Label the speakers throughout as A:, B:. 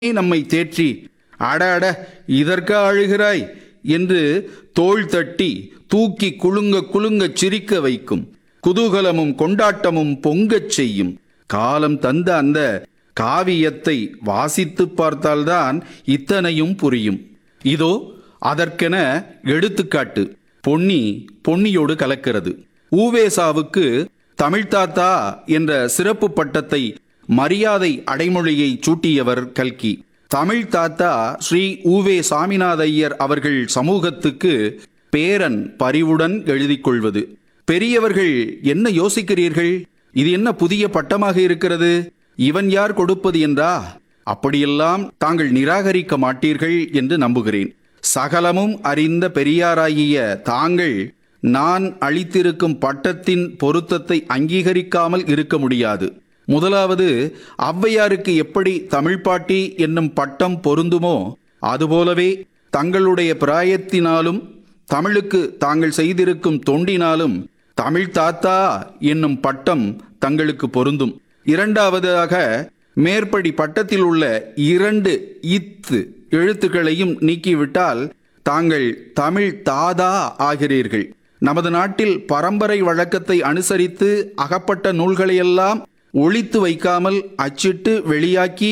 A: நம்மை தேற்றி அட அட இதற்கா அழுகிறாய் என்று தோள் தட்டி தூக்கி குலுங்க குலுங்கச் சிரிக்க வைக்கும் குதூகலமும் கொண்டாட்டமும் பொங்கச் செய்யும் காலம் தந்த அந்த காவியத்தை வாசித்துப் பார்த்தால்தான் இத்தனையும் புரியும் இதோ அதற்கென எடுத்துக்காட்டு பொன்னி பொன்னியோடு கலக்கிறது ஊவேசாவுக்கு தமிழ்தாத்தா என்ற சிறப்பு பட்டத்தை மரியாதை அடைமொழியை சூட்டியவர் கல்கி தமிழ் தாத்தா ஸ்ரீ ஊவே சாமிநாத ஐயர் அவர்கள் சமூகத்துக்கு பேரன் பரிவுடன் எழுதிக் கொள்வது பெரியவர்கள் என்ன யோசிக்கிறீர்கள் இது என்ன புதிய பட்டமாக இருக்கிறது இவன் யார் கொடுப்பது என்றா அப்படியெல்லாம் தாங்கள் நிராகரிக்க மாட்டீர்கள் என்று நம்புகிறேன் சகலமும் அறிந்த பெரியாராகிய தாங்கள் நான் அளித்திருக்கும் பட்டத்தின் பொருத்தத்தை அங்கீகரிக்காமல் இருக்க முடியாது முதலாவது ஔவையாருக்கு எப்படி தமிழ்ப்பாட்டி என்னும் பட்டம் பொருந்துமோ அதுபோலவே தங்களுடைய பிராயத்தினாலும் தமிழுக்கு தாங்கள் செய்திருக்கும் தொண்டினாலும் தமிழ் தாத்தா என்னும் பட்டம் தங்களுக்கு பொருந்தும் இரண்டாவதாக மேற்படி பட்டத்தில் உள்ள இரண்டு இத்து எழுத்துக்களையும் நீக்கிவிட்டால் தாங்கள் தமிழ் தாதா ஆகிறீர்கள் நமது நாட்டில் பரம்பரை வழக்கத்தை அனுசரித்து அகப்பட்ட நூல்களையெல்லாம் ஒழித்து வைக்காமல் அச்சிட்டு வெளியாக்கி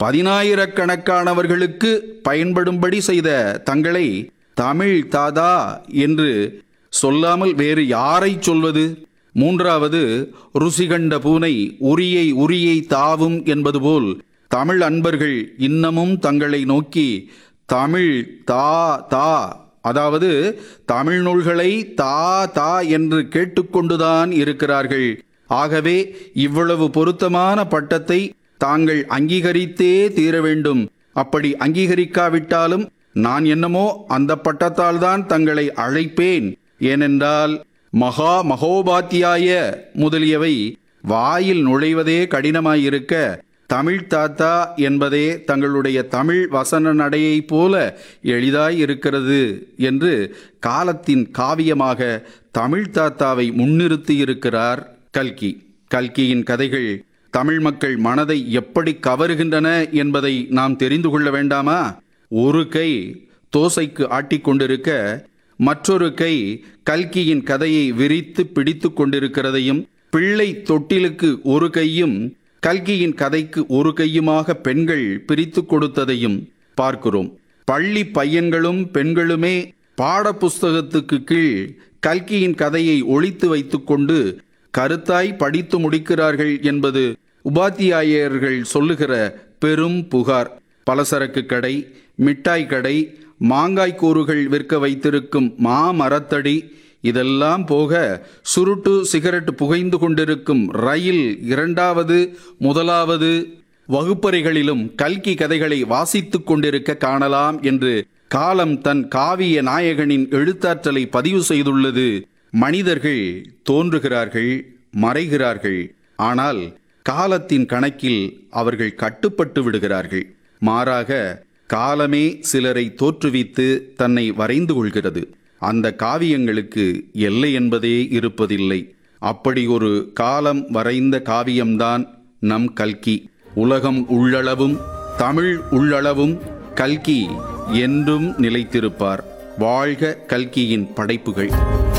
A: பதினாயிரக்கணக்கானவர்களுக்கு பயன்படும்படி செய்த தங்களை தமிழ் தாதா என்று சொல்லாமல் வேறு யாரை சொல்வது மூன்றாவது ருசிகண்ட பூனை உரியை உரியை தாவும் என்பது போல் தமிழ் அன்பர்கள் இன்னமும் தங்களை நோக்கி தமிழ் தா தா அதாவது தமிழ் நூல்களை தா தா என்று கேட்டுக்கொண்டுதான் இருக்கிறார்கள் ஆகவே இவ்வளவு பொருத்தமான பட்டத்தை தாங்கள் அங்கீகரித்தே தீர வேண்டும் அப்படி அங்கீகரிக்காவிட்டாலும் நான் என்னமோ அந்த பட்டத்தால் தான் தங்களை அழைப்பேன் ஏனென்றால் மகா மகோபாத்தியாய முதலியவை வாயில் நுழைவதே கடினமாயிருக்க தமிழ் தாத்தா என்பதே தங்களுடைய தமிழ் வசன நடையைப் போல எளிதாய் இருக்கிறது என்று காலத்தின் காவியமாக தமிழ் தாத்தாவை முன்னிறுத்தியிருக்கிறார் கல்கி கல்கியின் கதைகள் தமிழ் மக்கள் மனதை எப்படி கவருகின்றன என்பதை நாம் தெரிந்து கொள்ள வேண்டாமா ஒரு கை தோசைக்கு ஆட்டிக்கொண்டிருக்க மற்றொரு கை கல்கியின் கதையை விரித்து பிடித்து கொண்டிருக்கிறதையும் பிள்ளை தொட்டிலுக்கு ஒரு கையும் கல்கியின் கதைக்கு ஒரு கையுமாக பெண்கள் பிரித்து கொடுத்ததையும் பார்க்கிறோம் பள்ளி பையன்களும் பெண்களுமே பாடப்புஸ்தகத்துக்கு கீழ் கல்கியின் கதையை ஒழித்து வைத்துக்கொண்டு கருத்தாய் படித்து முடிக்கிறார்கள் என்பது உபாத்தியாயர்கள் சொல்லுகிற பெரும் புகார் பலசரக்கு கடை மிட்டாய் கடை மாங்காய் கூறுகள் விற்க வைத்திருக்கும் மாமரத்தடி இதெல்லாம் போக சுருட்டு சிகரெட் புகைந்து கொண்டிருக்கும் ரயில் இரண்டாவது முதலாவது வகுப்பறைகளிலும் கல்கி கதைகளை வாசித்துக் கொண்டிருக்க காணலாம் என்று காலம் தன் காவிய நாயகனின் எழுத்தாற்றலை பதிவு செய்துள்ளது மனிதர்கள் தோன்றுகிறார்கள் மறைகிறார்கள் ஆனால் காலத்தின் கணக்கில் அவர்கள் கட்டுப்பட்டு விடுகிறார்கள் மாறாக காலமே சிலரை தோற்றுவித்து தன்னை வரைந்து கொள்கிறது அந்த காவியங்களுக்கு எல்லை என்பதே இருப்பதில்லை அப்படி ஒரு காலம் வரைந்த காவியம்தான் நம் கல்கி உலகம் உள்ளளவும் தமிழ் உள்ளளவும் கல்கி என்றும் நிலைத்திருப்பார் வாழ்க கல்கியின் படைப்புகள்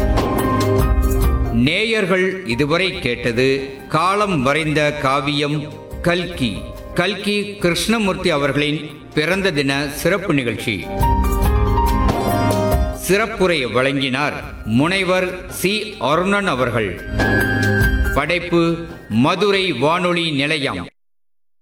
B: நேயர்கள் இதுவரை கேட்டது காலம் வரைந்த காவியம் கல்கி கல்கி கிருஷ்ணமூர்த்தி அவர்களின் பிறந்த தின சிறப்பு நிகழ்ச்சி சிறப்புரை வழங்கினார் முனைவர் சி அருணன் அவர்கள் படைப்பு மதுரை வானொலி நிலையம்